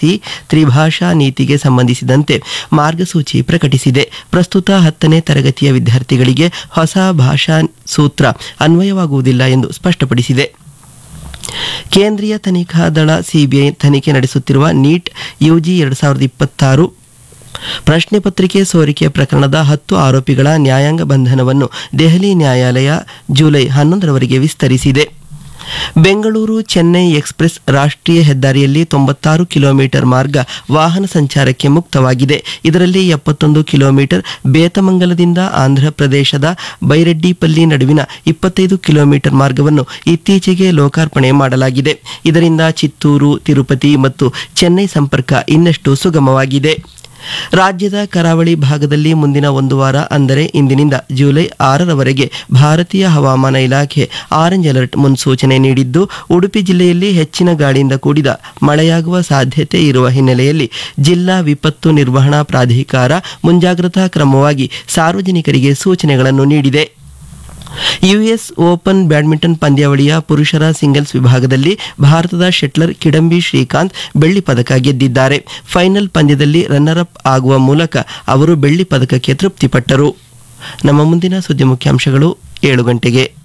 UGC ತ್ರಿಭಾಷಾ ನೀತಿಗೆ ಸಂಬಂಧಿಸಿದಂತೆ ಮಾರ್ಗಸೂಚಿ ಪ್ರಕಟಿಸಿದೆ ಪ್ರಸ್ತುತ ಹತ್ತನೇ ತರಗತಿಯ ವಿದ್ಯಾರ್ಥಿಗಳಿಗೆ ಹೊಸ ಭಾಷಾ ಸೂತ್ರ ಅನ್ವಯವಾಗುವುದಿಲ್ಲ ಎಂದು ಸ್ಪಷ್ಟಪಡಿಸಿದೆ ಕೇಂದ್ರೀಯ ತನಿಖಾ ದಳ ಸಿಬಿಐ ತನಿಖೆ ನಡೆಸುತ್ತಿರುವ ನೀಟ್ ಯುಜಿ ಎರಡು ಸಾವಿರದ ಇಪ್ಪತ್ತಾರು ಪ್ರಶ್ನೆ ಪತ್ರಿಕೆ ಸೋರಿಕೆ ಪ್ರಕರಣದ ಹತ್ತು ಆರೋಪಿಗಳ ನ್ಯಾಯಾಂಗ ಬಂಧನವನ್ನು ದೆಹಲಿ ನ್ಯಾಯಾಲಯ ಜುಲೈ ಹನ್ನೊಂದರವರೆಗೆ ವಿಸ್ತರಿಸಿದೆ ಬೆಂಗಳೂರು ಚೆನ್ನೈ ಎಕ್ಸ್ಪ್ರೆಸ್ ರಾಷ್ಟ್ರೀಯ ಹೆದ್ದಾರಿಯಲ್ಲಿ ತೊಂಬತ್ತಾರು ಕಿಲೋಮೀಟರ್ ಮಾರ್ಗ ವಾಹನ ಸಂಚಾರಕ್ಕೆ ಮುಕ್ತವಾಗಿದೆ ಇದರಲ್ಲಿ ಎಪ್ಪತ್ತೊಂದು ಕಿಲೋಮೀಟರ್ ಬೇತಮಂಗಲದಿಂದ ಆಂಧ್ರಪ್ರದೇಶದ ಬೈರೆಡ್ಡಿಪಲ್ಲಿ ನಡುವಿನ ಇಪ್ಪತ್ತೈದು ಕಿಲೋಮೀಟರ್ ಮಾರ್ಗವನ್ನು ಇತ್ತೀಚೆಗೆ ಲೋಕಾರ್ಪಣೆ ಮಾಡಲಾಗಿದೆ ಇದರಿಂದ ಚಿತ್ತೂರು ತಿರುಪತಿ ಮತ್ತು ಚೆನ್ನೈ ಸಂಪರ್ಕ ಇನ್ನಷ್ಟು ಸುಗಮವಾಗಿದೆ ರಾಜ್ಯದ ಕರಾವಳಿ ಭಾಗದಲ್ಲಿ ಮುಂದಿನ ಒಂದು ವಾರ ಅಂದರೆ ಇಂದಿನಿಂದ ಜುಲೈ ಆರರವರೆಗೆ ಭಾರತೀಯ ಹವಾಮಾನ ಇಲಾಖೆ ಆರೆಂಜ್ ಅಲರ್ಟ್ ಮುನ್ಸೂಚನೆ ನೀಡಿದ್ದು ಉಡುಪಿ ಜಿಲ್ಲೆಯಲ್ಲಿ ಹೆಚ್ಚಿನ ಗಾಳಿಯಿಂದ ಕೂಡಿದ ಮಳೆಯಾಗುವ ಸಾಧ್ಯತೆ ಇರುವ ಹಿನ್ನೆಲೆಯಲ್ಲಿ ಜಿಲ್ಲಾ ವಿಪತ್ತು ನಿರ್ವಹಣಾ ಪ್ರಾಧಿಕಾರ ಮುಂಜಾಗ್ರತಾ ಕ್ರಮವಾಗಿ ಸಾರ್ವಜನಿಕರಿಗೆ ಸೂಚನೆಗಳನ್ನು ನೀಡಿದೆ ಯುಎಸ್ ಓಪನ್ ಬ್ಯಾಡ್ಮಿಂಟನ್ ಪಂದ್ಯಾವಳಿಯ ಪುರುಷರ ಸಿಂಗಲ್ಸ್ ವಿಭಾಗದಲ್ಲಿ ಭಾರತದ ಶೆಟ್ಲರ್ ಕಿಡಂಬಿ ಶ್ರೀಕಾಂತ್ ಬೆಳ್ಳಿ ಪದಕ ಗೆದ್ದಿದ್ದಾರೆ ಫೈನಲ್ ಪಂದ್ಯದಲ್ಲಿ ರನ್ನರ್ ಅಪ್ ಆಗುವ ಮೂಲಕ ಅವರು ಬೆಳ್ಳಿ ಪದಕಕ್ಕೆ ತೃಪ್ತಿಪಟ್ಟರು ನಮ್ಮ ಮುಂದಿನ ಸುದ್ದಿ ಮುಖ್ಯಾಂಶಗಳು ಏಳು ಗಂಟೆಗೆ